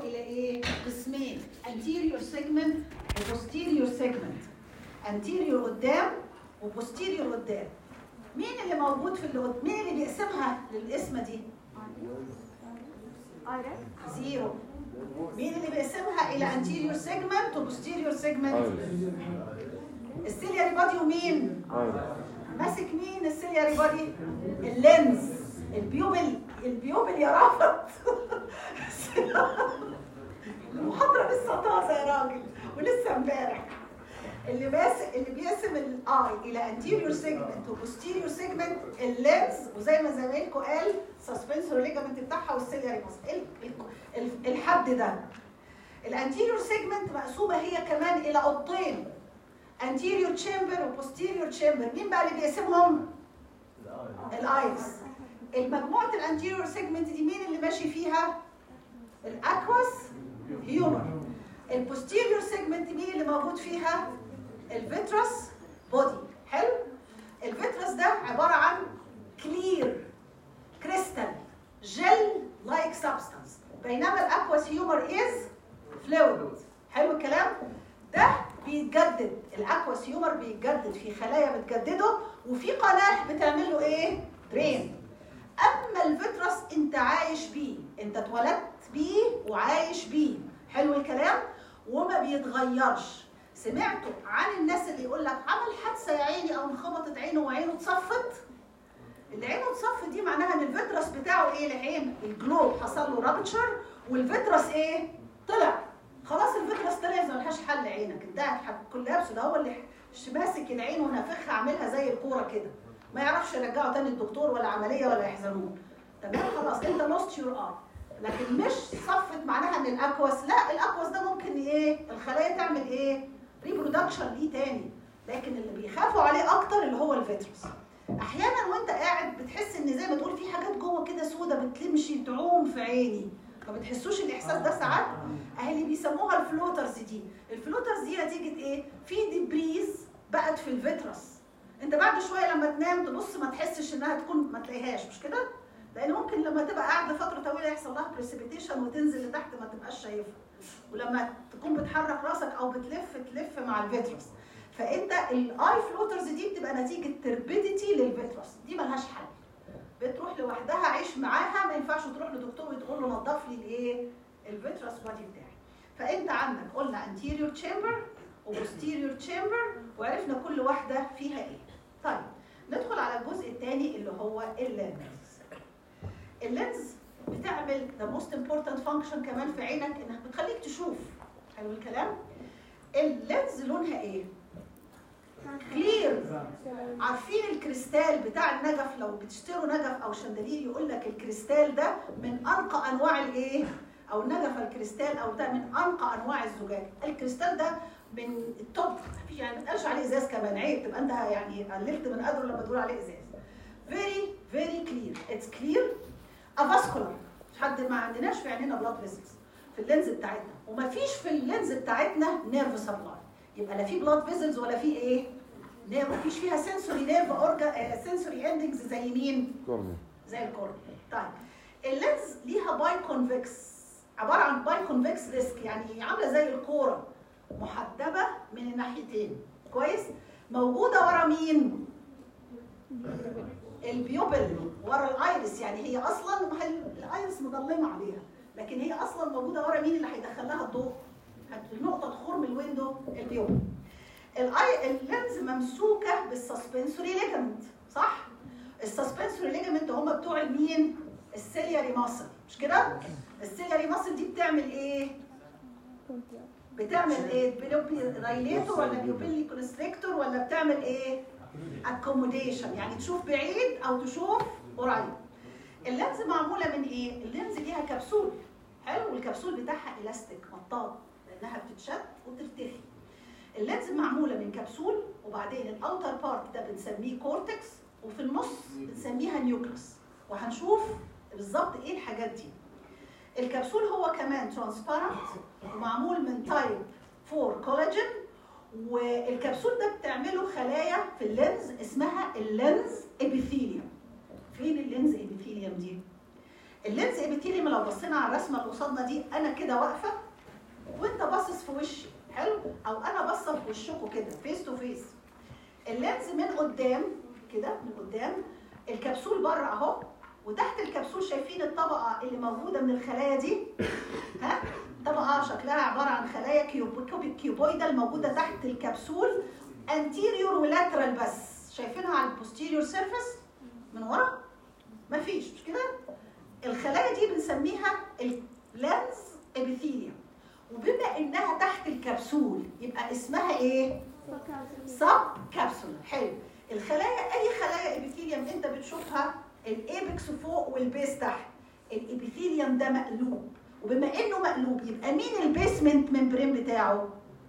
الى ايه قسمين anterior segment وposterior segment anterior قدام وposterior قدام مين اللي موجود في اللي قد- مين اللي بيقسمها للقسمه دي زيرو مين اللي بيقسمها الى anterior segment وposterior segment السيلياري بادي ومين ماسك مين السيلياري بادي اللينز البيوبل البيوبل يا رافض المحاضرة لسه طازة يا راجل ولسه امبارح اللي ماسك اللي بيقسم الاي الى انتيريور سيجمنت وبوستيريور سيجمنت اللينز وزي ما زميلكم قال سسبنسور ليجامنت بتاعها والسيلياري ماسك الحد ده الانتيريور سيجمنت مقسومه هي كمان الى اوضتين anterior chamber وposterior chamber مين بقى اللي بيقسمهم؟ الايرس المجموعة الانتيريور سيجمنت دي مين اللي ماشي فيها؟ الاكوس هيومر البوستيريور سيجمنت مين اللي موجود فيها؟ الفيترس بودي حلو؟ الفيترس ده عبارة عن كلير كريستال جل لايك سبستانس بينما الاكوس هيومر از فلويد حلو الكلام؟ ده بيتجدد الاكواس هيومر بيتجدد في خلايا بتجدده وفي قناه بتعمل له ايه درين اما الفيترس انت عايش بيه انت اتولدت بيه وعايش بيه حلو الكلام وما بيتغيرش سمعتوا عن الناس اللي يقول لك عمل حادثه يا عيني او انخبطت عينه وعينه اتصفت اللي عينه اتصفت دي معناها ان الفيترس بتاعه ايه العين الجلوب حصل له رابتشر والفيترس ايه طلع خلاص الفيترس طلع ما لهاش حل عينك انت قاعد كل لابسه ده هو اللي ش- ماسك العين ونافخها عاملها زي الكوره كده ما يعرفش يرجعه تاني الدكتور ولا عمليه ولا يحزنون تمام خلاص انت لوست يور اي لكن مش صفت معناها ان الاكوس لا الاكوس ده ممكن ايه الخلايا تعمل ايه ريبرودكشن ليه تاني لكن اللي بيخافوا عليه اكتر اللي هو الفيترس احيانا وانت قاعد بتحس ان زي ما تقول في حاجات جوه كده سودة بتمشي تعوم في عيني ما بتحسوش الاحساس ده ساعات اهي اللي بيسموها الفلوترز دي الفلوترز دي نتيجه ايه في ديبريز بقت في الفيترس انت بعد شويه لما تنام تبص ما تحسش انها تكون ما تلاقيهاش مش كده لان ممكن لما تبقى قاعده فتره طويله يحصل لها بريسيبيتيشن وتنزل لتحت ما تبقاش شايفها ولما تكون بتحرك راسك او بتلف تلف مع الفيترس فانت الاي فلوترز دي بتبقى نتيجه تربيديتي للفيترس دي ملهاش حل بتروح لوحدها عيش معاها ما ينفعش تروح لدكتور وتقول له نظف لي الايه الفيترس بادي بتاعي فانت عندك قلنا anterior chamber وposterior chamber وعرفنا كل واحده فيها ايه طيب ندخل على الجزء الثاني اللي هو اللينز اللينز بتعمل the most important function كمان في عينك انها بتخليك تشوف حلو الكلام اللينز لونها ايه كلير عارفين الكريستال بتاع النجف لو بتشتروا نجف او شندلير يقول لك الكريستال ده من انقى انواع الايه او النجف الكريستال او ده من انقى انواع الزجاج الكريستال ده من التوب مفيش يعني ما تقالش عليه ازاز كمان عيب تبقى انت يعني قللت من قدره لما تقول عليه ازاز very very clear it's clear avascular حد ما عندناش في عينينا بلاد فيزلز في اللينز بتاعتنا ومفيش في اللينز بتاعتنا نيرف سبلاي يبقى لا في بلاد فيزلز ولا في ايه نيرف مفيش فيها سنسوري نيرف اورجا سنسوري اندنجز زي مين كورنيا زي الكورنيا طيب اللينز ليها باي كونفكس عباره عن باي كونفكس ديسك يعني عامله زي الكوره محدبه من الناحيتين كويس موجوده ورا مين البيوبل ورا الايرس يعني هي اصلا ما هي الايرس مظلمه عليها لكن هي اصلا موجوده ورا مين اللي هيدخل لها الضوء هت- نقطه خرم الويندو البيوبل الاي اللينز ممسوكه بالسسبنسوري ليجامنت صح السسبنسوري ليجامنت هم بتوع المين السيلياري ماسل مش كده السيلياري ماسل دي بتعمل ايه بتعمل ايه دايليتور ولا بيوبيلي كونستريكتور ولا بتعمل ايه اكوموديشن يعني تشوف بعيد او تشوف قريب اللينز معموله من ايه اللينز ليها كبسول حلو والكبسول بتاعها الاستيك مطاط لانها بتتشد وترتخي اللينز معموله من كبسول وبعدين الاوتر بارت ده بنسميه كورتكس وفي النص بنسميها نيوكلس وهنشوف بالظبط ايه الحاجات دي الكبسول هو كمان ترانسبارنت ومعمول من تايب 4 كولاجين والكبسول ده بتعمله خلايا في اللينز اسمها اللينز ابيثيليوم فين اللينز ابيثيليوم دي اللينز ابيثيليوم لو بصينا على الرسمه اللي قصادنا دي انا كده واقفه وانت باصص في وشي حلو او انا باصه في وشكوا كده فيس تو فيس اللينز من قدام كده من قدام الكبسول بره اهو وتحت الكبسول شايفين الطبقه اللي موجوده من الخلايا دي ها طبقه شكلها عباره عن خلايا كيوب- كيوبويدال موجوده تحت الكبسول انتيريور ولاترال بس شايفينها على البوستيريور سيرفيس من ورا مفيش مش كده الخلايا دي بنسميها اللانز ابيثيليوم وبما انها تحت الكبسول يبقى اسمها ايه سب كابسول حلو الخلايا اي خلايا ابيثيليوم انت بتشوفها الايبكس فوق والبيس تحت الابيثيليوم ده مقلوب وبما انه مقلوب يبقى مين البيسمنت ممبرين بتاعه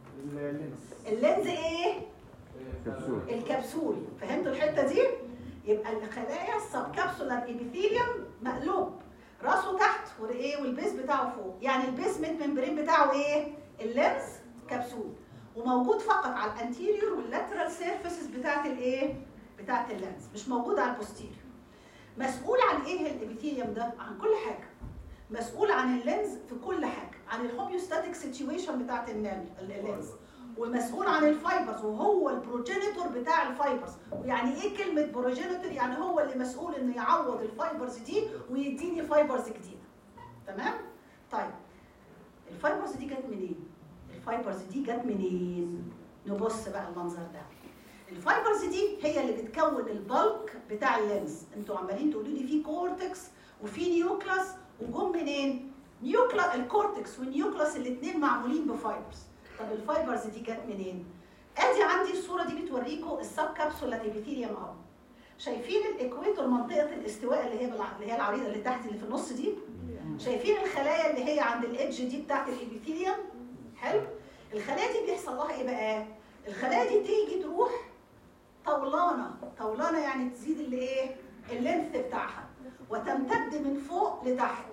اللينز ايه كبسول الكبسول فهمتوا الحته دي يبقى الخلايا السب كابسولار ابيثيليوم مقلوب راسه تحت وايه والبيس بتاعه فوق يعني البيسمنت ممبرين بتاعه ايه اللينز كبسول وموجود فقط على الانتيريور واللاترال سيرفيسز بتاعت الايه بتاعت اللينز مش موجود على البوستيريور مسؤول عن ايه الابيثيليوم ده عن كل حاجه مسؤول عن اللينز في كل حاجه عن الهوميوستاتيك سيتويشن بتاعت النال- اللينز ومسؤول عن الفايبرز وهو البروجينيتور بتاع الفايبرز ويعني ايه كلمه بروجينيتور يعني هو اللي مسؤول انه يعوض الفايبرز دي ويديني فايبرز جديده تمام طيب الفايبرز دي جت منين الفايبرز دي جت منين نبص بقى المنظر ده الفايبرز دي هي اللي بتكون البلك بتاع اللينز انتوا عمالين تقولوا لي في كورتكس وفي نيوكلاس وجم منين نيوكلا الكورتكس والنيوكلاس الاثنين معمولين بفايبرز طب الفايبرز دي جت منين ادي عندي الصوره دي بتوريكم السب كابسولا ابيثيليوم اهو شايفين الاكويتور منطقه الاستواء اللي هي بالع- اللي هي العريضه اللي تحت اللي في النص دي شايفين الخلايا اللي هي عند الايدج دي بتاعت الابيثيليوم حلو الخلايا دي بيحصل لها ايه بقى الخلايا دي تيجي تروح طولانه طولانه يعني تزيد الايه اللينث بتاعها وتمتد من فوق لتحت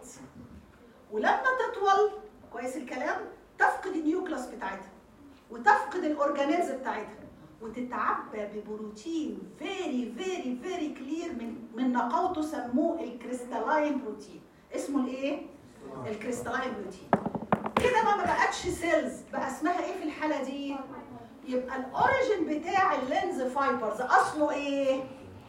ولما تطول كويس الكلام تفقد النيوكلاس بتاعتها وتفقد الاورجانيلز بتاعتها وتتعبى ببروتين فيري فيري فيري كلير من من نقاوته سموه الكريستالاين بروتين اسمه الايه الكريستالاين بروتين كده بقى ما بقتش سيلز بقى اسمها ايه في الحاله دي يبقى الاوريجن بتاع اللينز فايبرز اصله ايه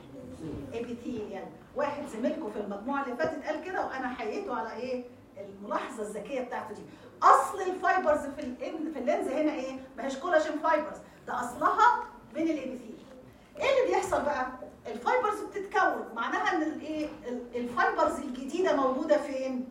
ابيثيليال واحد زميلكم في المجموعه اللي فاتت قال كده وانا حييته على ايه الملاحظه الذكيه بتاعته دي اصل الفايبرز في ال- في اللينز هنا ايه ما هيش كولاجين فايبرز ده اصلها من الابيثيل ايه اللي بيحصل بقى الفايبرز بتتكون معناها ان الايه ال- الفايبرز الجديده موجوده فين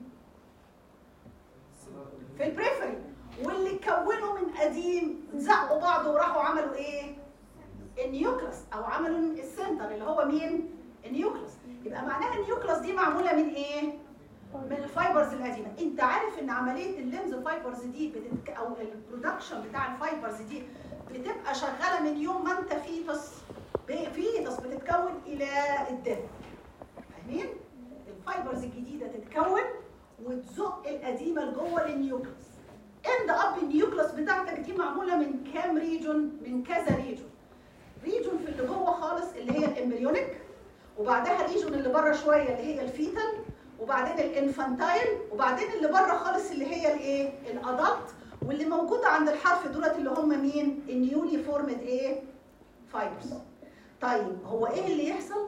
في البريفري واللي كونوا من قديم زقوا بعض وراحوا عملوا ايه النيوكلاس او عملوا السنتر اللي هو مين النيوكلاس يبقى معناها النيوكلاس دي معموله من ايه من الفايبرز القديمه انت عارف ان عمليه اللينز فايبرز دي بتتك... او البرودكشن بتاع الفايبرز دي بتبقى شغاله من يوم ما انت فيتس ب- فيتس بتتكون الى الدم فاهمين الفايبرز الجديده تتكون وتزق القديمه لجوه النيوكلاس اند اب النيوكلاس بتاعتك دي معموله من كام ريجون من كذا ريجون ريجون في اللي جوه خالص اللي هي الامبريونيك وبعدها ريجون اللي بره شويه اللي هي الفيتال وبعدين الانفانتايل وبعدين اللي بره خالص اللي هي الايه الادلت واللي موجوده عند الحرف دولت اللي هم مين النيولي فورمد ايه فايبرز طيب هو ايه اللي يحصل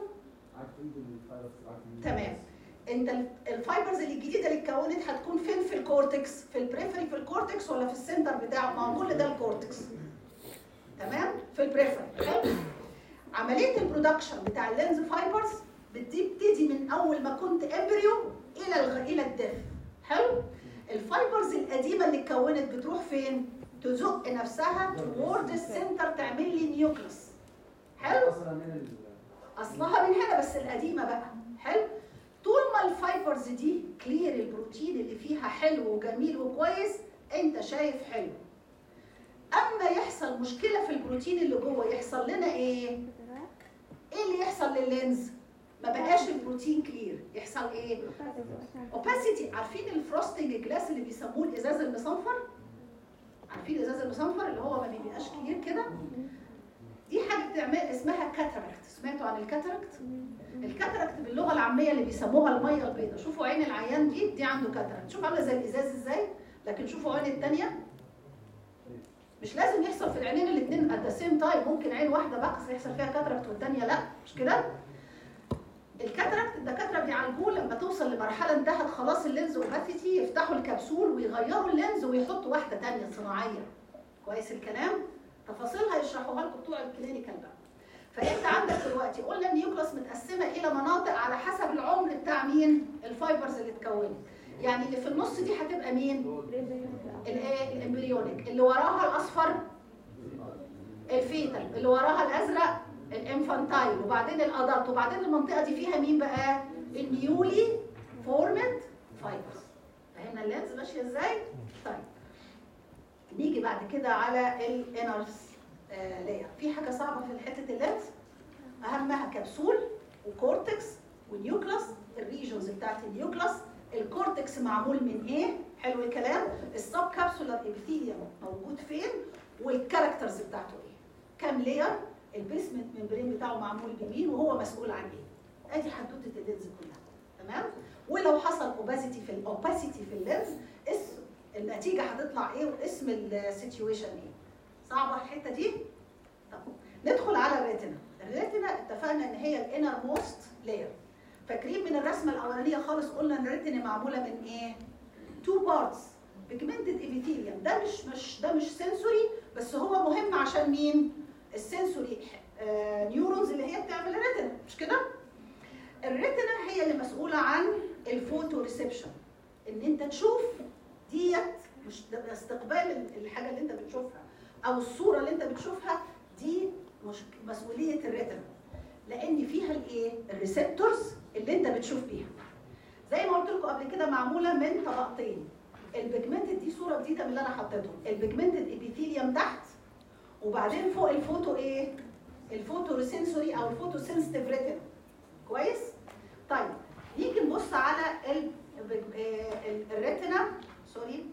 تمام انت ال- الفايبرز اللي الجديده اللي اتكونت هتكون فين في الكورتكس في البريفري في الكورتكس ولا في السنتر بتاعه ما هو كل ده الكورتكس تمام في البريفري حلو عمليه البرودكشن بتاع اللينز فايبرز بتبتدي من اول ما كنت امبريو الى الغ... الى الدف حلو الفايبرز القديمه اللي اتكونت بتروح فين تزق نفسها تورد السنتر تعمل لي نيوكليس حلو اصلها من هنا بس القديمه بقى حلو طول ما الفايبرز دي كلير البروتين اللي فيها حلو وجميل وكويس انت شايف حلو اما يحصل مشكله في البروتين اللي جوه يحصل لنا ايه ايه اللي يحصل لللينز ما بقاش البروتين كلير يحصل ايه اوباسيتي عارفين الفروستنج جلاس اللي بيسموه الازاز المصنفر عارفين الازاز المصنفر اللي هو ما بيبقاش كلير كده دي حاجه بتعمل اسمها كاتاراكت سمعتوا عن الكاتاراكت الكاتاراكت باللغه العاميه اللي بيسموها الميه البيضاء شوفوا عين العيان دي دي عنده كاتاراكت شوفوا عامله زي الازاز ازاي لكن شوفوا عين الثانيه مش لازم يحصل في العينين الاثنين ات ذا سيم تايم ممكن عين واحده بقص يحصل فيها كاتاراكت والثانيه لا مش كده الكاتراكت الدكاتره بيعالجوه لما توصل لمرحله انتهت خلاص اللينز اوباثيتي يفتحوا الكبسول ويغيروا اللينز ويحطوا واحده ثانيه صناعيه كويس الكلام تفاصيلها يشرحوها لكم بتوع الكلينيكال بقى فانت عندك دلوقتي قلنا النيوكلاس متقسمه الى مناطق على حسب العمر بتاع مين الفايبرز اللي اتكونت يعني اللي في النص دي هتبقى مين الايه الامبريونيك اللي وراها الاصفر الفيتال اللي وراها الازرق الانفانتايل وبعدين الادلت وبعدين المنطقه دي فيها مين بقى النيولي فورمد فايبرز فهمنا اللينز ماشيه ازاي طيب نيجي بعد كده على الانرز لاير في حاجه صعبه في حته اللينز اهمها كبسول وكورتكس ونيوكلاس الريجنز بتاعت النيوكلاس الكورتكس معمول من ايه حلو الكلام السب كابسولار ابيثيليوم موجود فين والكاركترز بتاعته ايه كام لاير البيسمنت ممبرين بتاعه معمول بمين وهو مسؤول عن ايه ادي حدوته اللينز كلها تمام ولو حصل اوباسيتي في الاوباسيتي في اللينز اسم النتيجه هتطلع ايه واسم السيتويشن ايه صعبه الحته دي طب ندخل على الريتنا الريتنا اتفقنا ان هي الانر موست لاير فاكرين من الرسمه الاولانيه خالص قلنا ان الريتنا معموله من ايه تو بارتس بيجمنتد ابيثيليوم ده مش مش ده مش سنسوري بس هو مهم عشان مين السنسوري آه نيورونز اللي هي بتعمل الريتنا مش كده الريتنا هي اللي مسؤوله عن الفوتو ريسبشن ان انت تشوف ديت مش ده استقبال الحاجه اللي انت بتشوفها او الصوره اللي انت بتشوفها دي مش مسؤوليه الريتنا لان فيها الايه الريسبتورز اللي انت بتشوف بيها زي ما قلت لكم قبل كده معموله من طبقتين البيجمنتد دي صوره جديده من اللي انا حطيتهم البيجمنتد ابيثيليوم تحت وبعدين فوق الفوتو ايه الفوتو ريسنسوري او الفوتو سنسيتيف ريتنا كويس طيب نيجي نبص على ال الريتنا سوري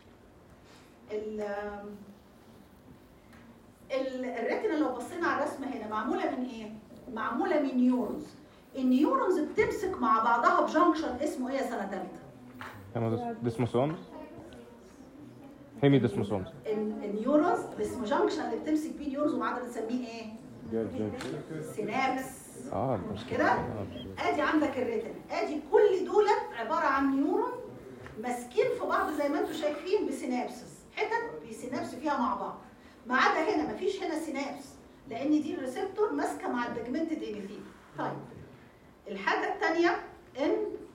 الريتنا لو بصينا على الرسمه هنا معموله من ايه معموله من نيورونز النيورونز بتمسك مع بعضها بجنكشن اسمه ايه يا سنه ثالثه ديسموسومز هيمي ديسموسومز النيورونز اسمه جنكشن اللي بتمسك بيه نيورونز ومع ده بنسميه ايه سينابس اه مش كده ادي عندك الريتنا ادي كل دولت عباره عن نيورون ماسكين في بعض زي ما انتم شايفين بسينابسس حتت بسينابس فيها مع بعض ما عدا هنا مفيش هنا سينابس لان دي الريسبتور ماسكه مع البيجمنتد ايميثيل طيب الحاجه الثانيه ان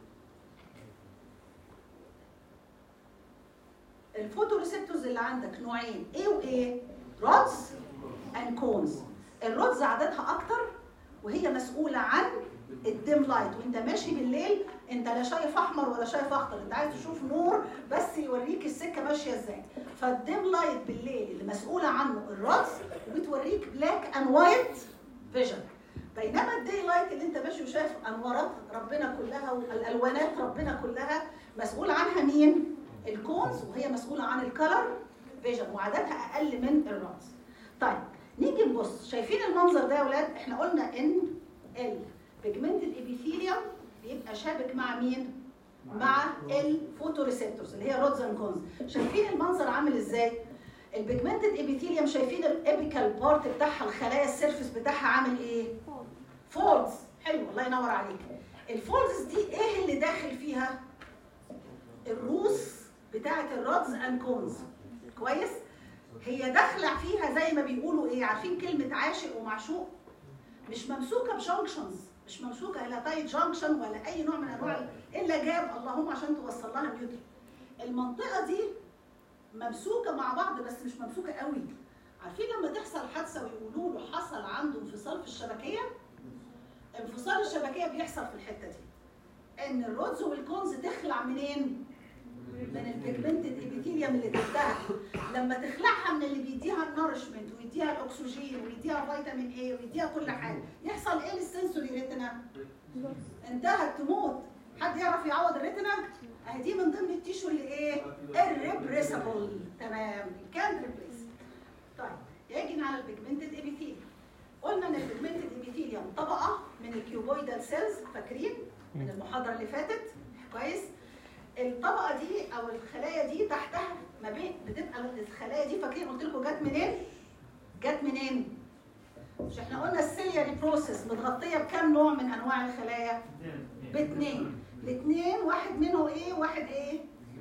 الفوتو ريسبتورز اللي عندك نوعين ايه وايه رودز اند كونز الرودز عددها اكتر وهي مسؤوله عن الديم لايت وانت ماشي بالليل انت لا شايف احمر ولا شايف اخضر انت عايز تشوف نور بس يوريك السكه ماشيه ازاي فالديم لايت بالليل اللي مسؤوله عنه الرأس وبتوريك بلاك اند وايت فيجن بينما الدي لايت اللي انت ماشي وشايف انوارات ربنا كلها والالوانات ربنا كلها مسؤول عنها مين الكونز وهي مسؤوله عن الكلر فيجن وعددها اقل من الرأس طيب نيجي نبص شايفين المنظر ده يا ولاد احنا قلنا ان البيجمنتد ابيثيليوم بيبقى شابك مع مين مع الفوتو ريسبتورز اللي هي رودز اند كونز شايفين المنظر عامل ازاي البيجمنتد ابيثيليوم شايفين الابيكال بارت بتاعها الخلايا السيرفس بتاعها عامل ايه فولدز حلو الله ينور عليك الفولدز دي ايه اللي داخل فيها الروس بتاعه الرودز اند كونز كويس هي داخله فيها زي ما بيقولوا ايه عارفين كلمه عاشق ومعشوق مش ممسوكه بجانكشنز مش ممسوكه الى تايت جانكشن ولا اي نوع من انواع الا جاب اللهم عشان توصل لها نيوتن المنطقه دي ممسوكه مع بعض بس مش ممسوكه قوي عارفين لما تحصل حادثه ويقولوا له حصل عنده انفصال في الشبكيه انفصال الشبكيه بيحصل في الحته دي ان الرودز والكونز تخلع منين من البيجمنتد ابيثيليوم اللي تحتها لما تخلعها من اللي بيديها النورشمنت ويديها الاكسجين ويديها فيتامين اي ويديها كل حاجه يحصل ايه للسنسوري ريتنا انتهت تموت حد يعرف يعوض الريتنا اهي دي من ضمن التيشو اللي ايه irrepressible تمام كانت ريبليس طيب يجي على البيجمنتد ابيثيليوم قلنا ان البيجمنتد ابيثيليوم طبقه من الكيوبويدال سيلز فاكرين من المحاضره اللي فاتت كويس الطبقه دي او الخلايا دي تحتها ما بين بتبقى الخلايا دي فاكرين قلت لكم جت منين؟ جت منين؟ مش احنا قلنا السيلياري بروسيس متغطيه بكام نوع من انواع الخلايا؟ باثنين الاثنين واحد منه ايه واحد ايه؟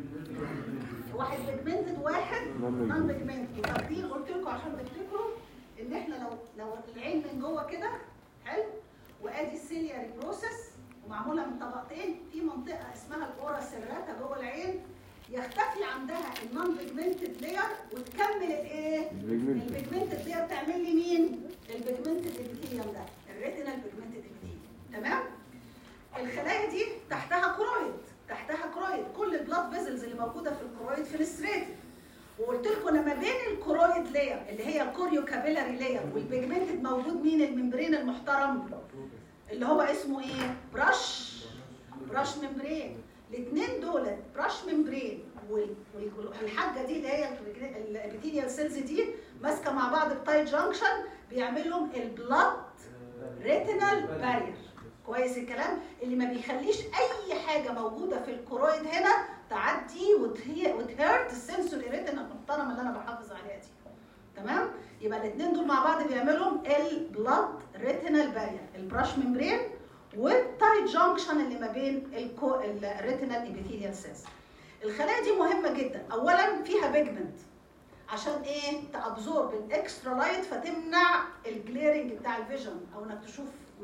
واحد بيجمنتد واحد نون بيجمنتد وتقدير قلت لكم عشان تفتكروا ان احنا لو لو العين من جوه كده حلو وادي السيلياري بروسيس ومعموله من طبقتين في منطقه اسمها الاورا سيراتا جوه العين يختفي عندها النون بيجمنتد لاير وتكمل الايه؟ البيجمنتد. البيجمنتد لاير تعمل لي مين؟ البيجمنتد ابيثيليوم ده الريتينال بيجمنتد ابيثيليوم تمام؟ الخلايا دي تحتها كرويد تحتها كرويد كل البلاد فيزلز اللي موجوده في الكرويد فينستريتد وقلت لكم ان ما بين الكرويد لاير اللي هي الكوريو كابيلاري لاير والبيجمنتد موجود مين الممبرين المحترم اللي هو اسمه ايه براش براش ممبرين الاثنين دول براش ممبرين وال- وال- والحاجه دي اللي هي الابيثيليال سيلز دي ماسكه مع بعض بتايت جانكشن بيعمل لهم البلاد ريتينال بارير كويس الكلام اللي ما بيخليش اي حاجه موجوده في الكرويد هنا تعدي وتهي- وتهرت السنسوري ريتينا المحترمه اللي انا بحافظ عليها دي تمام يبقى الاثنين دول مع بعض بيعملوا البلاد ريتينال بارير البراش ممبرين والتايت جانكشن اللي ما بين الريتينال ابيثيليال سيلز الخلايا دي مهمه جدا اولا فيها بيجمنت عشان ايه تابزورب الاكسترا لايت فتمنع الجليرنج بتاع الفيجن او انك تشوف م- م-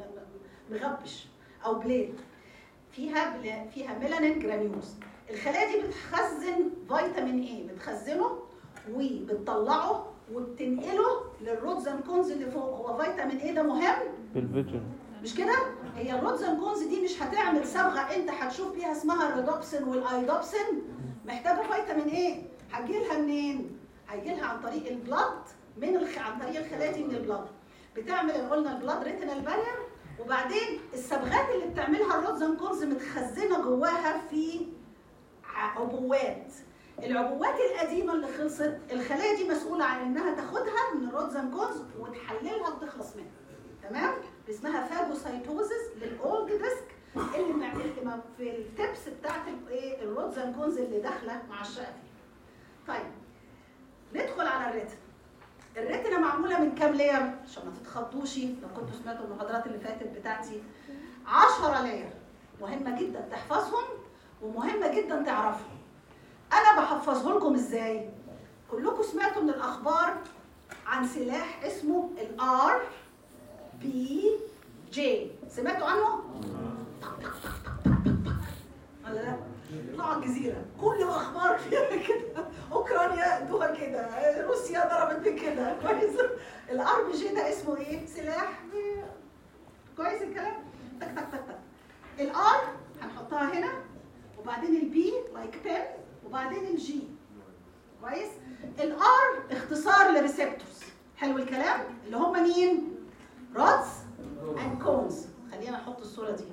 م- مغبش او بليد فيها بلا فيها ميلانين جرانيوز الخلايا دي بتخزن فيتامين ايه بتخزنه وبتطلعه وبتنقله للرودز اند كونز اللي فوق هو فيتامين ايه ده مهم بالفيجن مش كده؟ هي الرودز اند كونز دي مش هتعمل صبغه انت هتشوف بيها اسمها الريدوبسين والايدوبسين محتاجه فيتامين ايه؟ هتجي لها منين؟ هيجي لها عن طريق البلاد من الخ... عن طريق الخلايا دي من البلاد بتعمل اللي قلنا البلاد ريتينال بارير وبعدين الصبغات اللي بتعملها الرودز اند كونز متخزنه جواها في ع- عبوات العبوات القديمه اللي خلصت الخلايا دي مسؤوله عن انها تاخدها من الرودز اند كونز وتحللها وتخلص منها تمام اسمها فاجوسايتوزس للاولد ديسك اللي مع اللي مع- في التبس بتاعت الايه الرودز اند كونز اللي داخله مع الشقه فيه طيب ندخل على الريتنا الريتنا معموله من كام لاير عشان ما تتخضوش لو كنتوا سمعتوا المحاضرات اللي فاتت بتاعتي 10 لاير مهمه جدا تحفظهم ومهمه جدا تعرفهم انا بحفظه لكم ازاي كلكم سمعتوا من الاخبار عن سلاح اسمه الار بي جي سمعتوا عنه ولا لا طلعوا الجزيره كل الاخبار فيها كده اوكرانيا ادوها كده روسيا ضربت بكده كويس الار بي جي ده اسمه ايه سلاح كويس الكلام تك تك تك تك الار هنحطها هنا وبعدين البي لايك بين وبعدين الجي كويس الار اختصار لريسبتورز حلو الكلام اللي هم مين رودز اند كونز خلينا نحط الصوره دي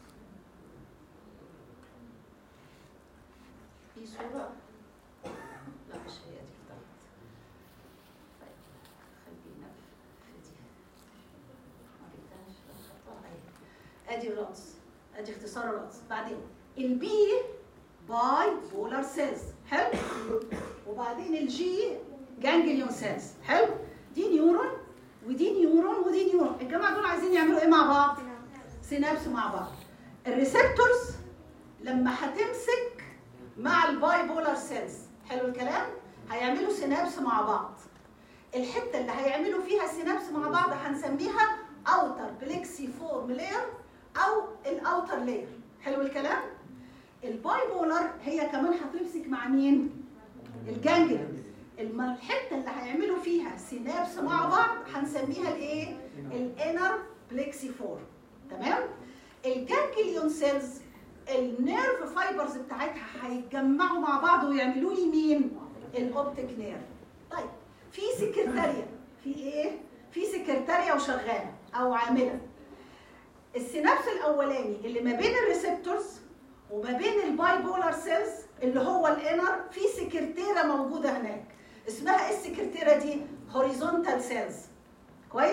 في صوره لا مش هي دي بتاعت طيب خلينا في دي ما جبتهاش حطها اهي ادي الرودز ادي اختصار الرودز بعدين البي باي بولار سيلز حلو وبعدين الجي جانجليون سيلز حلو دي نيورون ودي نيورون ودي نيورون الجماعه دول عايزين يعملوا ايه مع بعض سينابس مع بعض الريسبتورز لما هتمسك مع الباي بولار سيلز حلو الكلام هيعملوا سينابس مع بعض الحته اللي هيعملوا فيها سينابس مع بعض هنسميها اوتر بليكسي فورم لاير او الاوتر لاير حلو الكلام الباي بولار هي كمان هتمسك مع مين الجانجليون الم- الحته اللي هيعملوا فيها سينابس مع بعض هنسميها الايه الانر بليكسي فورم تمام الجانجليون سيلز النيرف فايبرز بتاعتها هيتجمعوا مع بعض ويعملوا لي مين الاوبتيك نيرف طيب في سكرتاريا في ايه في سكرتاريا وشغاله او عامله السينابس الاولاني اللي ما بين الريسبتورز وما بين الباي بولار سيلز اللي هو الانر في سكرتيره موجوده هناك اسمها ايه السكرتيره دي هوريزونتال سيلز كويس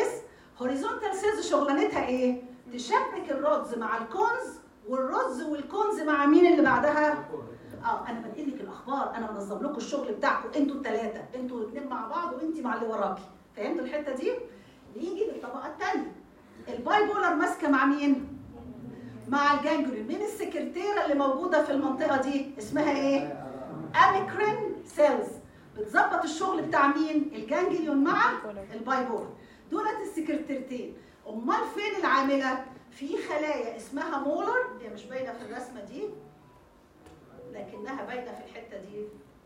هوريزونتال سيلز شغلانتها ايه تشبك الرز مع الكونز والرز والكونز مع مين اللي بعدها اه انا بنقل لك الاخبار انا منظم لكم الشغل بتاعكم انتوا الثلاثه انتوا الاثنين مع بعض وانت مع اللي وراكي فهمتوا الحته دي نيجي للطبقه الثانيه الباي بولر ماسكه مع مين مع الجانجليون مين السكرتيره اللي موجوده في المنطقه دي اسمها ايه اميكرين سيلز بتظبط الشغل بتاع مين الجانجليون مع الباي بولر دولت السكرتيرتين امال فين العامله في خلايا اسمها مولر هي مش باينه في الرسمه دي لكنها باينه في الحته دي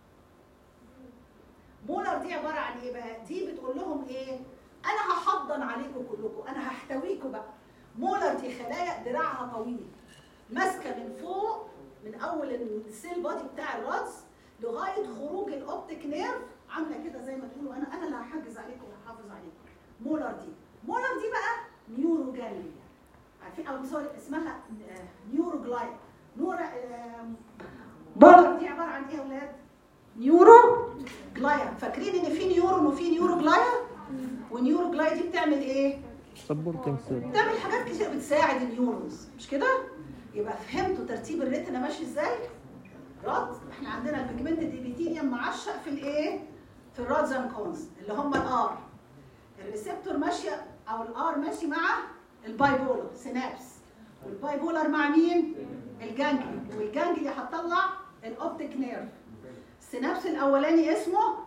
مولر دي عباره عن ايه بقى دي بتقول لهم ايه انا هحضن عليكم كلكم انا هحتويكم بقى مولر دي خلايا دراعها طويل ماسكه من فوق من اول السيل بادي بتاع الراس لغايه خروج الاوبتيك نيرف عامله كده زي ما تقولوا انا انا اللي هحجز عليكم وهحافظ عليكم مولر دي مولر دي بقى نيورو جانجليا عارفين او سوري اسمها نيورو جلايد نور مولر دي عباره عن ايه يا اولاد نيورو جلايا فاكرين ان في نيورون وفي نيورو جلايا ونيورو جلايا دي بتعمل ايه سبورتنج سيل بتعمل حاجات كتير بتساعد النيورونز مش كده يبقى فهمتوا ترتيب الريتنا ماشي ازاي راد احنا عندنا البيجمنت الابيثيليوم معشق في الايه في الرادز اند كونز اللي هم الار الريسبتور ماشيه او الار ماشي مع الباي بولر سينابس والباي بولر مع مين الجانجلي والجانجلي هتطلع الاوبتيك نيرف السينابس الاولاني اسمه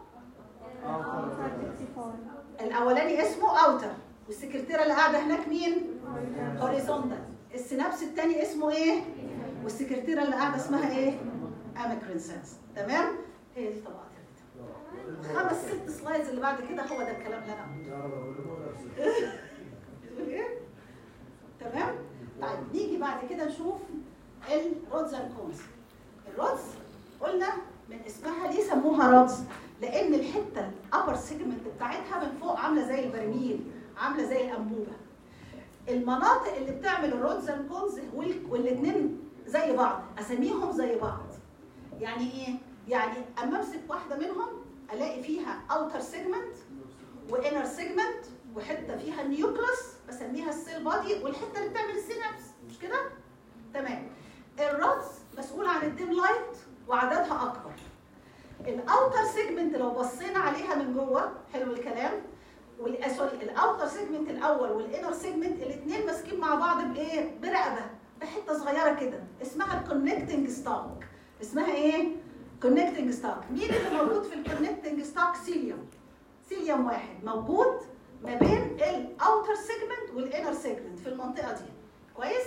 الاولاني اسمه اوتر والسكرتيره اللي قاعده هناك مين هوريزونتال السينابس الثاني اسمه ايه والسكرتيره اللي قاعده اسمها ايه اميكرين سيلز تمام هي دي طبقات الريتنا خمس ست سلايدز اللي بعد كده هو ده الكلام اللي انا قلته بتقول ايه تمام طيب نيجي بعد كده نشوف الرودز اند كونز الرودز قلنا من اسمها ليه سموها رودز لان الحته الابر سيجمنت بتاعتها من فوق عامله زي البرميل عامله زي الانبوبه المناطق اللي بتعمل الرودز اند كونز والاثنين زي بعض اساميهم زي بعض يعني ايه يعني اما امسك واحده منهم الاقي فيها اوتر سيجمنت وانر سيجمنت وحته فيها النيوكلس بسميها السيل بادي والحته اللي بتعمل السينابس مش كده تمام الرودز مسؤول عن الديم لايت وعددها اكبر الاوتر سيجمنت لو بصينا عليها من جوه حلو الكلام وال- سوري الاوتر سيجمنت الاول والانر سيجمنت الاثنين ماسكين مع بعض بايه برقبه بحته صغيره كده اسمها الكونكتنج ستاك اسمها ايه كونكتنج ستاك مين اللي موجود في الكونكتنج ستاك سيليوم سيليوم واحد موجود ما بين الاوتر سيجمنت والانر سيجمنت في المنطقه دي كويس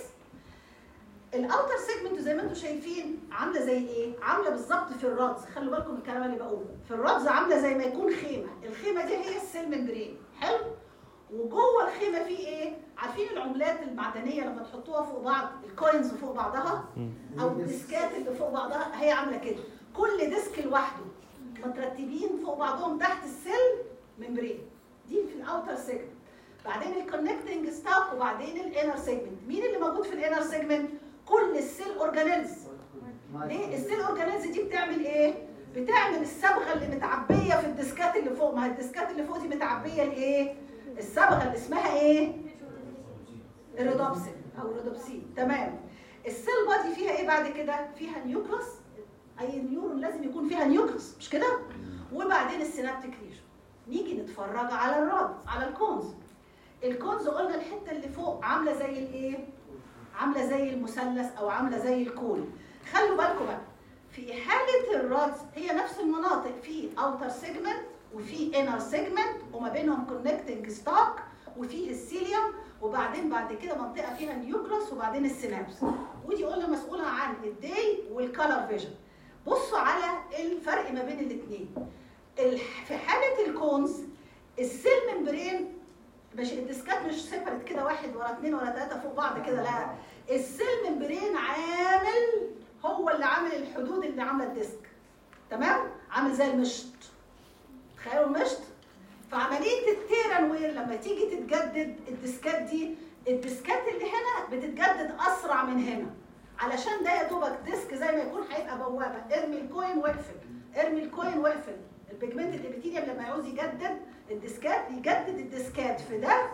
الاوتر سيجمنت زي ما انتم شايفين عامله زي ايه عامله بالظبط في الرادز خلوا بالكم من الكلام اللي بقوله في الرادز عامله زي ما يكون خيمه الخيمه دي هي السيل ممبرين حلو وجوه الخيمه في ايه عارفين العملات المعدنيه لما تحطوها فوق بعض الكوينز فوق بعضها او الديسكات اللي فوق بعضها هي عامله كده كل ديسك لوحده مترتبين فوق بعضهم تحت السيل ممبرين دي في الاوتر سيجمنت بعدين الكونكتنج ستاك وبعدين الانر سيجمنت مين اللي موجود في الانر سيجمنت كل السيل اورجانيلز ليه السيل اورجانيلز دي بتعمل ايه بتعمل الصبغه اللي متعبيه في الديسكات اللي فوق ما هي الديسكات اللي فوق دي متعبيه لايه الصبغه اللي اسمها ايه الريدوبسين او الريدوبسين تمام السيل بادي فيها ايه بعد كده فيها نيوكلس اي نيورون لازم يكون فيها نيوكلس مش كده وبعدين السينابتيك ريجن نيجي نتفرج على الراد على الكونز الكونز قلنا الحته اللي فوق عامله زي الايه عامله زي المثلث او عامله زي الكون خلوا بالكم بقى في حاله الرادز هي نفس المناطق في اوتر سيجمنت وفي انر سيجمنت وما بينهم كونكتنج ستاك وفيه السيليوم وبعدين بعد كده منطقه فيها النيوكلس وبعدين السينابس ودي قلنا مسؤوله عن الدي والكالر فيجن بصوا على الفرق ما بين الاثنين في حاله الكونز السيل ممبرين مش الديسكات مش سيبرت كده واحد ورا اثنين ورا ثلاثه فوق بعض كده لا السيل ممبرين عامل هو اللي عامل الحدود اللي عامله الديسك تمام عامل زي المشط تخيلوا المشط فعمليه التيرن وير لما تيجي تتجدد الديسكات دي الديسكات اللي هنا بتتجدد اسرع من هنا علشان ده يا دوبك ديسك زي ما يكون هيبقى بوابه ارمي الكوين واقفل ارمي الكوين واقفل البيجمنت الابيثيليوم لما يعوز يجدد الديسكات يجدد الديسكات في ده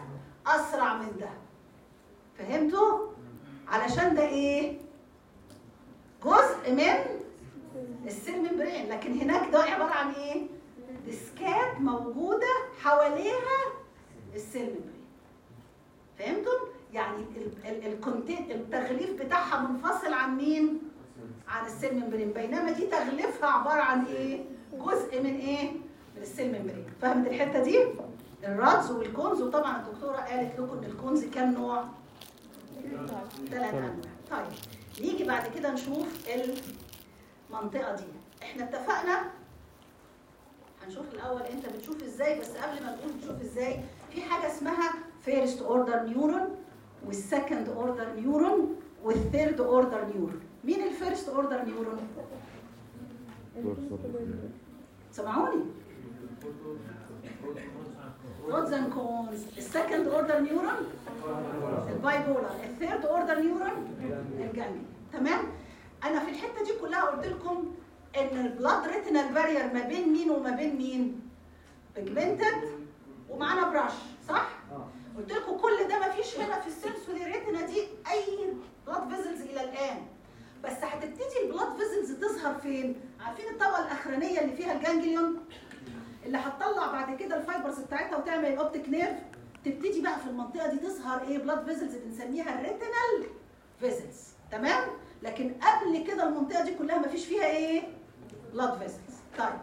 اسرع من ده فهمتوا علشان ده ايه جزء من السيل ممبرين لكن هناك ده عباره عن ايه ديسكات موجوده حواليها السيل ممبرين فهمتم يعني ال- ال- الكونتين التغليف بتاعها منفصل عن مين عن السيل ممبرين بينما دي تغليفها عباره عن ايه جزء من ايه من السيل ممبرين فهمت الحته دي الرادز والكونز وطبعا الدكتوره قالت لكم ان الكونز كام نوع ثلاث انواع طيب نيجي بعد كده نشوف المنطقه دي احنا اتفقنا هنشوف الاول انت بتشوف ازاي بس قبل ما نقول بتشوف ازاي في حاجه اسمها فيرست اوردر نيورون والسكند اوردر نيورون والثيرد اوردر نيورون مين الفيرست اوردر نيورون سمعوني رودز اند كونز السكند اوردر نيورون الباي بولر الثيرد اوردر نيورون الجانجلي تمام انا في الحته دي كلها قلت لكم ان البلاد ريتينال بارير ما بين مين وما بين مين بيجمنتد ومعانا براش صح قلت لكم كل ده ما فيش هنا في السنسوري ريتنا دي اي بلاد فيزلز الى الان بس هتبتدي البلاد فيزلز تظهر فين عارفين الطبقه الاخرانيه اللي فيها الجانجليون اللي هتطلع بعد كده الفايبرز بتاعتها وتعمل الاوبتيك نيرف تبتدي بقى في المنطقه دي تظهر ايه بلاد فيزلز بنسميها الريتينال فيزلز تمام لكن قبل كده المنطقه دي كلها ما فيش فيها ايه بلاد فيزلز طيب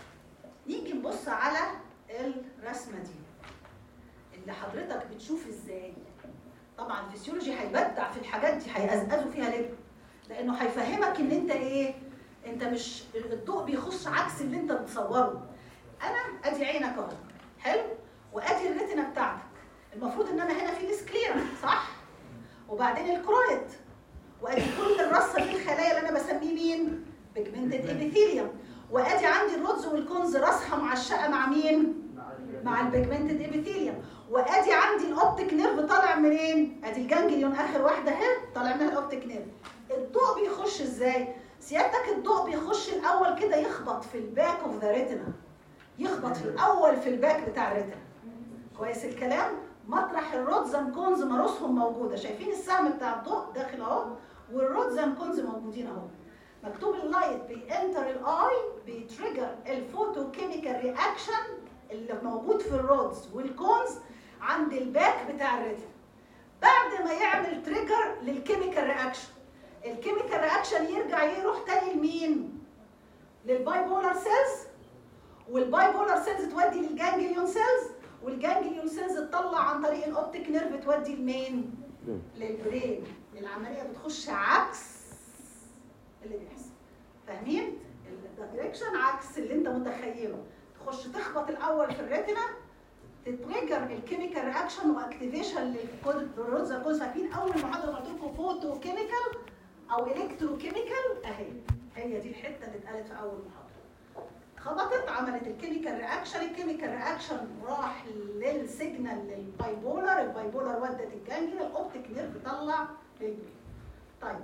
نيجي نبص على الرسمه دي اللي حضرتك بتشوف ازاي طبعا الفسيولوجي هيبدع في الحاجات دي هيقزقزوا فيها ليه لانه هيفهمك ان انت ايه انت مش الضوء بيخش عكس اللي انت بتصوره انا ادي عينك اهو حلو وادي الريتنا بتاعتك المفروض ان انا هنا في السكليرا صح وبعدين الكرويد وادي كل الرصه دي الخلايا اللي انا بسميه مين بيجمنتد ابيثيليوم وادي عندي الرودز والكونز راسها معشقه مع مين مع البيجمنتد ابيثيليوم وادي عندي الاوبتيك نيرف طالع منين ادي الجانجليون اخر واحده اهي طالع منها الاوبتيك نيرف الضوء بيخش ازاي سيادتك الضوء بيخش الاول كده يخبط في الباك اوف ذا ريتنا يخبط في الاول في الباك بتاع الريتنا كويس الكلام مطرح الرودز اند كونز مروسهم موجوده شايفين السهم بتاع الضوء داخل اهو والرودز اند كونز موجودين اهو مكتوب اللايت بينتر الاي بيتريجر الفوتو كيميكال رياكشن اللي موجود في الرودز والكونز عند الباك بتاع الريتنا بعد ما يعمل تريجر للكيميكال رياكشن الكيميكال رياكشن يرجع يروح تاني لمين للباي بولار سيلز والباي بولار سيلز تودي للجانجليون سيلز والجانجليون سيلز تطلع عن طريق الاوبتيك نيرف تودي لمين للبرين العمليه بتخش عكس اللي بيحصل فاهمين الدايركشن عكس اللي انت متخيله تخش تخبط الاول في الريتنا تتريجر الكيميكال رياكشن واكتيفيشن للرودز كوز فاكرين اول محاضره قلت لكم فوتو كيميكال او الكترو كيميكال اهي هي دي الحته اللي اتقالت في اول محاضره خبطت عملت الكيميكال رياكشن الكيميكال رياكشن راح للسيجنال للباي بولر الباي بولر ودت الجانجليا الاوبتيك نيرف طلع للبرين طيب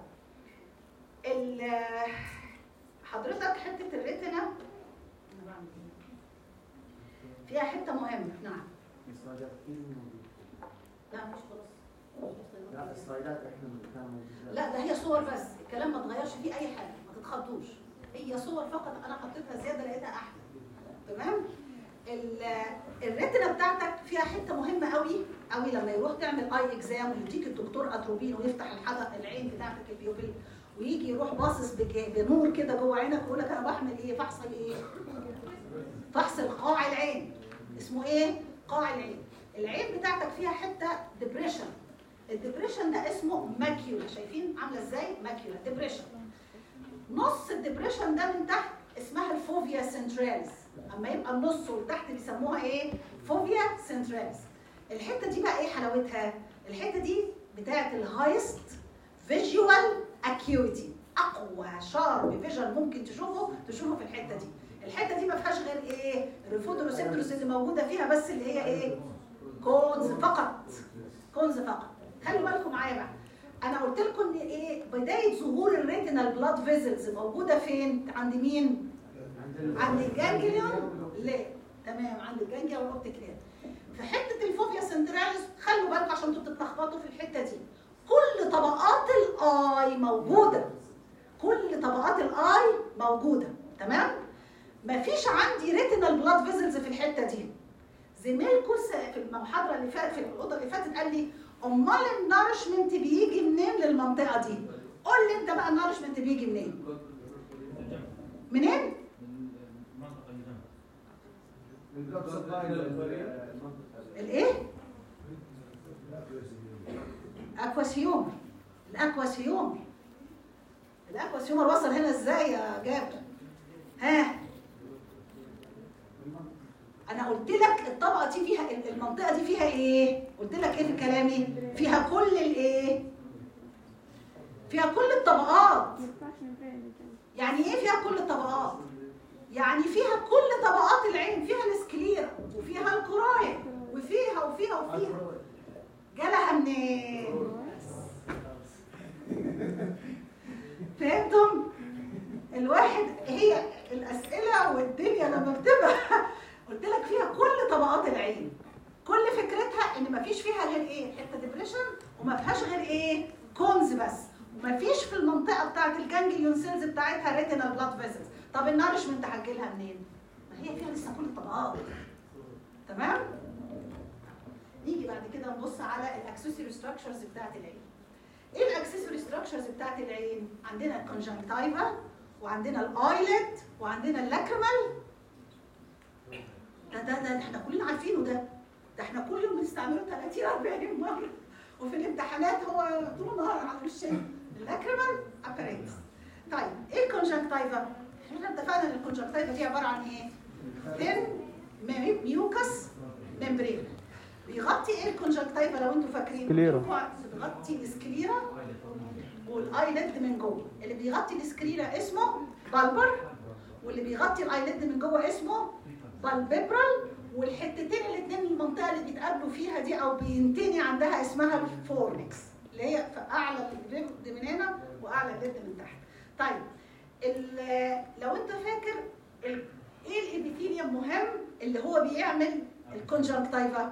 ال- حضرتك حته الريتنا أنا بعمل إيه؟ فيها حته مهمه نعم السلايدات كتير موجودة. لا مش خلاص لا السلايدات احنا كان موجودة. لا ده هي صور بس الكلام ما اتغيرش فيه اي حاجه ما تتخضوش هي صور فقط انا حطيتها زياده لقيتها احلى تمام ال- الريتنا بتاعتك فيها حته مهمه قوي قوي لما يروح تعمل اي اكزام ويديك الدكتور اتروبين ويفتح الحلق العين بتاعتك البيوبل ويجي يروح باصص بك- بنور كده جوه عينك ويقول لك انا بعمل ايه فحص ايه فحص قاع العين اسمه ايه قاع العين العين بتاعتك فيها حته ديبريشن الديبريشن ده اسمه ماكيولا شايفين عامله ازاي ماكيولا ديبريشن نص الديبريشن ده من تحت اسمها الفوفيا سنترالز اما يبقى النص والتحت بيسموها ايه فوفيا سنترالز الحته دي بقى ايه حلاوتها الحته دي بتاعت الهايست فيجوال اكيوتي اقوى شارب فيجن ممكن تشوفه تشوفه في الحته دي الحته دي ما فيهاش غير ايه الفوتوريسبتورز اللي موجوده فيها بس اللي هي ايه كونز فقط كونز فقط خلوا بالكم معايا بقى انا قلت لكم ان ايه بدايه ظهور الريتينال بلاد فيزلز موجوده فين عند مين عند ال- عند الجانجليون ليه تمام عند الجانجليون والاوبتيك نيرف في حته الفوبيا سنتراليس خلوا بالكم عشان انتوا بتتلخبطوا في الحته دي كل طبقات الاي موجوده كل طبقات الاي موجوده تمام مفيش عندي ريتينال بلاد فيزلز في الحته دي زميلكم س- في المحاضره اللي فاتت في الاوضه اللي فاتت قال لي امال النارشمنت بيجي منين للمنطقه دي قول لي انت بقى النارشمنت بيجي منين منين البلاد سبلاي للمنطقة الايه اكواسيوم الاكواسيوم الاكواسيوم وصل هنا ازاي يا جابر ها انا قلت لك الطبقه دي فيها المنطقه دي فيها ايه قلت لك ايه في كلامي فيها كل الايه فيها كل الطبقات يعني ايه فيها كل الطبقات يعني فيها كل طبقات العين فيها السكليرا وفيها الكراية وفيها وفيها وفيها جالها منين فهمتم الواحد هي الاسئله والدنيا لما بتبقى قلت لك فيها كل طبقات العين كل فكرتها ان مفيش فيها غير ايه حته ديبريشن وما فيهاش غير ايه كونز بس ومفيش في المنطقه بتاعت الجانجليون سيلز بتاعتها ريتينال بلاد فيزلز طب النارشمنت هتجيلها منين ما هي فيها لسه كل الطبقات تمام نيجي بعد كده نبص على الاكسسوري ستراكشرز بتاعت العين ايه الاكسسوري ستراكشرز بتاعت العين عندنا الكونجنكتيفا وعندنا الايلت وعندنا اللاكريمال ده ده ده احنا كلنا عارفينه ده ده احنا كل يوم بنستعمله 30 40 مره وفي الامتحانات هو طول النهار على وشنا اللاكريمال اباريتس طيب ايه الكونجنكتيفا احنا اتفقنا ان الكونجنكتيفا دي عباره عن ايه ثين ميوكس ممبرين بيغطي ايه الكونجنكتيفا لو انتوا فاكرين سكليرا. بيغطي السكليرا والايلid من جوه اللي بيغطي السكليرا اسمه بالبر واللي بيغطي الايلid من جوه اسمه بالبيبرال والحتتين الاثنين المنطقه اللي بيتقابلوا فيها دي او بينتني عندها اسمها الفورنكس اللي هي في اعلى الليد من هنا واعلى الليد من تحت طيب ال- لو انت فاكر ال- ايه الابيثيليوم مهم اللي هو بيعمل الكونجنكتيفا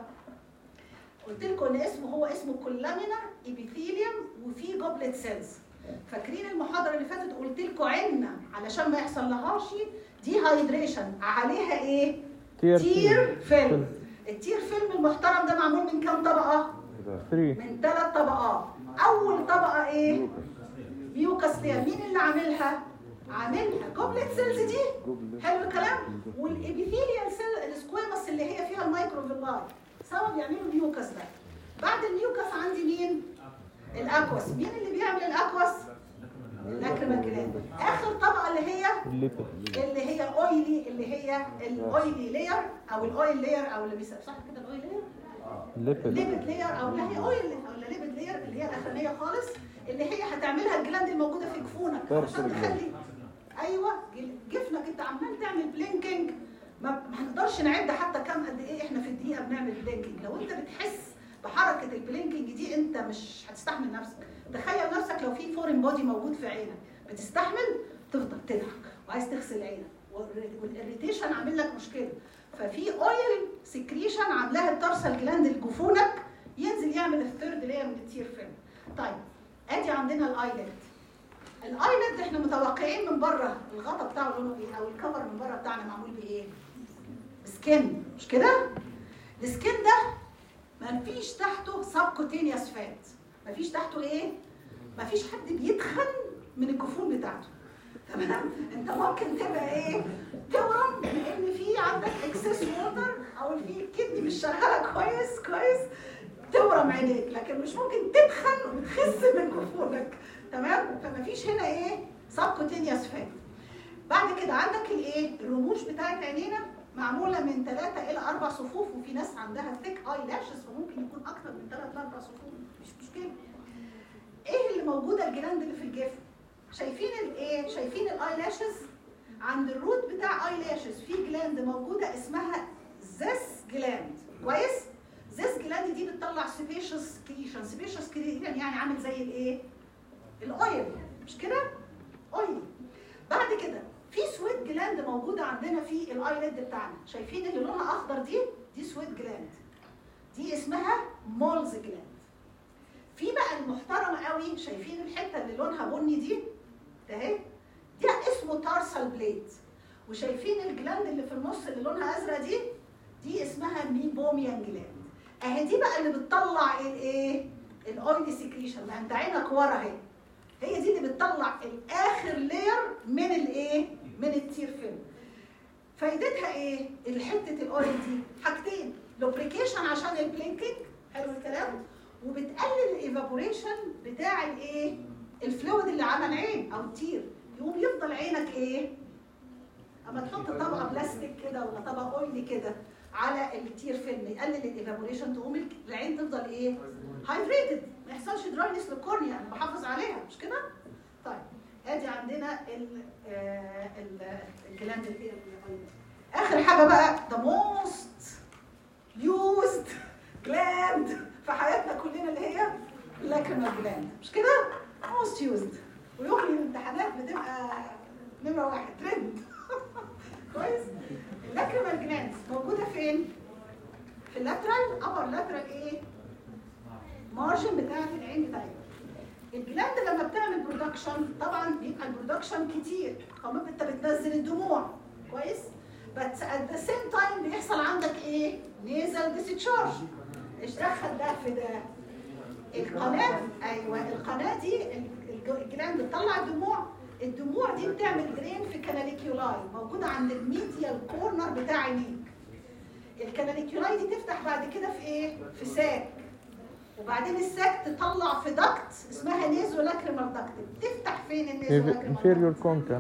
قلت لكم ان اسمه هو اسمه كولامينر ابيثيليوم وفي جوبلت سيلز فاكرين المحاضره اللي فاتت قلت لكم عنا علشان ما يحصل لهاش دي هايدريشن عليها ايه تير تير فيلم التير فيلم المحترم ده معمول من كام طبقه 3 من ثلاث طبقات اول طبقه ايه ميوكاس لير مين اللي عاملها عاملها جوبلت سيلز دي حلو الكلام والابيثيليال سيل السكويمس اللي هي فيها المايكروفيلاي سوا بيعملوا الميوكاس ده بعد الميوكاس عندي مين الاكواس مين اللي بيعمل الاكواس الاكريمال جلاند اخر طبقه اللي هي الليبت اللي هي الاويلي اللي هي الاويلي لير او الاويل لير او اللي بيسمى صح كده الاويل لير الليبت ليبيد لير او اللي هي اويل او ليبيد لير اللي هي الاخرانيه خالص اللي هي هتعملها الجلاند الموجوده في جفونك طرف عشان الجلاند. تخلي ايوه جل- جفنك انت عمال تعمل بلينكينج ما ما هنقدرش نعد حتى كام قد ايه احنا في الدقيقه بنعمل بلينكينج لو انت بتحس بحركه البلينكينج دي انت مش هتستحمل نفسك تخيل نفسك لو في فورين بودي موجود في عينك بتستحمل تفضل تضحك وعايز تغسل عينك والاريتيشن عامل لك مشكله ففي اويل سكريشن عاملاها الترسل جلاند لجفونك ينزل يعمل الثيرد لاير من التير فيلم طيب ادي عندنا الايلت الايلت احنا متوقعين من بره الغطا بتاعه لونه ايه او الكفر من بره بتاعنا معمول بايه سكين مش كده السكين ده ما فيش تحته سبكوتينيوس فات ما فيش تحته ايه ما فيش حد بيتخن من الجفون بتاعته تمام انت ممكن تبقى ايه تورم لان في عندك اكسس ووتر او في الكدني مش شغاله كويس كويس تورم عينيك لكن مش ممكن تتخن وتخس من جفونك تمام فما فيش هنا ايه سبكوتينيوس فات بعد كده عندك الايه الرموش بتاعت عينينا معموله من ثلاثة الى اربع صفوف وفي ناس عندها ثيك اي لاشز فممكن يكون اكتر من ثلاث لاربع صفوف مش مشكله ايه اللي موجوده الجلاند اللي في الجفن شايفين الايه شايفين الاي لاشز عند الروت بتاع اي لاشز في جلاند موجوده اسمها زيس جلاند كويس زيس جلاند دي بتطلع سبيشس كريشن سبيشس كريشن يعني عامل زي الايه الاويل مش كده اويل بعد كده في سويت جلاند موجوده عندنا في الايليد بتاعنا شايفين اللي لونها اخضر دي دي سويت جلاند دي اسمها مولز جلاند في بقى المحترمه قوي شايفين الحته اللي لونها بني دي ده اهي دي اسمه تارسال بليد وشايفين الجلاند اللي في النص اللي لونها ازرق دي دي اسمها ميبوميان جلاند اهي دي بقى اللي بتطلع الايه الاويلي سكريشن ما انت عينك ورا اهي هي دي اللي بتطلع الاخر لير من الايه من التير فيلم فايدتها ايه الحته الاويل دي حاجتين لوبريكيشن عشان البلينكينج حلو الكلام وبتقلل الايفابوريشن بتاع الايه الفلويد اللي على العين او التير يقوم يفضل عينك ايه اما تحط طبقه بلاستيك كده ولا طبقه اويلي كده على التير فيلم يقلل الايفابوريشن تقوم العين تفضل ايه هايدريتد ما يحصلش دراينس للكورنيا انا بحافظ عليها مش كده طيب ادي عندنا ال آه، ال- الجلاند اللي هي ال- اخر حاجه بقى the most used gland في حياتنا كلنا اللي هي lacrimal gland مش كده most used ويوم الامتحانات بتبقى نمره واحد ترند كويس lacrimal glands موجوده فين في اللاترال upper lateral ايه مارجن بتاعت العين بتاعتنا الجلاند لما بتعمل برودكشن طبعا بيبقى البرودكشن كتير كمان انت بتنزل الدموع كويس بس at the same time بيحصل عندك ايه نيزل ديسشارج ايش دخل ده في ده القناه ايوه القناه دي الج- الجلاند بتطلع الدموع الدموع دي بتعمل درين في كاناليكيولاي موجوده عند الميديال كورنر بتاع عينيك الكاناليكيولاي دي تفتح بعد كده في ايه في ساك وبعدين الساك تطلع في دكت اسمها نيزو لاكريمال دكت تفتح فين النيزو لاكريمال inferior concha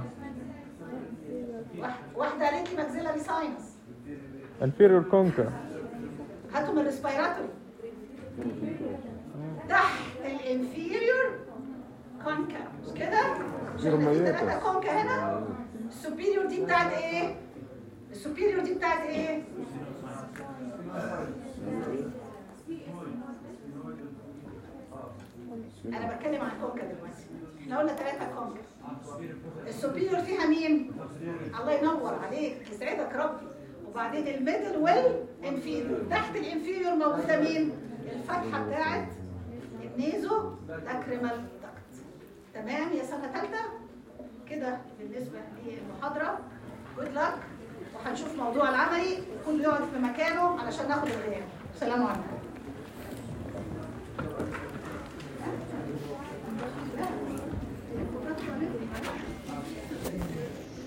واحده قالت لي ماكسيلاري ساينس inferior concha هاتوا من الريسبيراتوري تحت الانفيريور كونكا مش كده؟ مش احنا في ثلاثة كونكا هنا؟ السوبيريور دي بتاعت ايه؟ السوبيريور دي بتاعت ايه؟ انا بتكلم عن كونكا دلوقتي احنا قلنا ثلاثة كونكا السوبيريور فيها مين؟ الله ينور عليك يسعدك ربي وبعدين الميدل والانفيريور تحت الانفيريور موجوده مين؟ الفتحه بتاعت النيزو لاكريمال داكت تمام يا سنه ثالثه كده بالنسبه للمحاضره جود لك وهنشوف موضوع العملي وكل يقعد في مكانه علشان ناخد الغياب سلام عليكم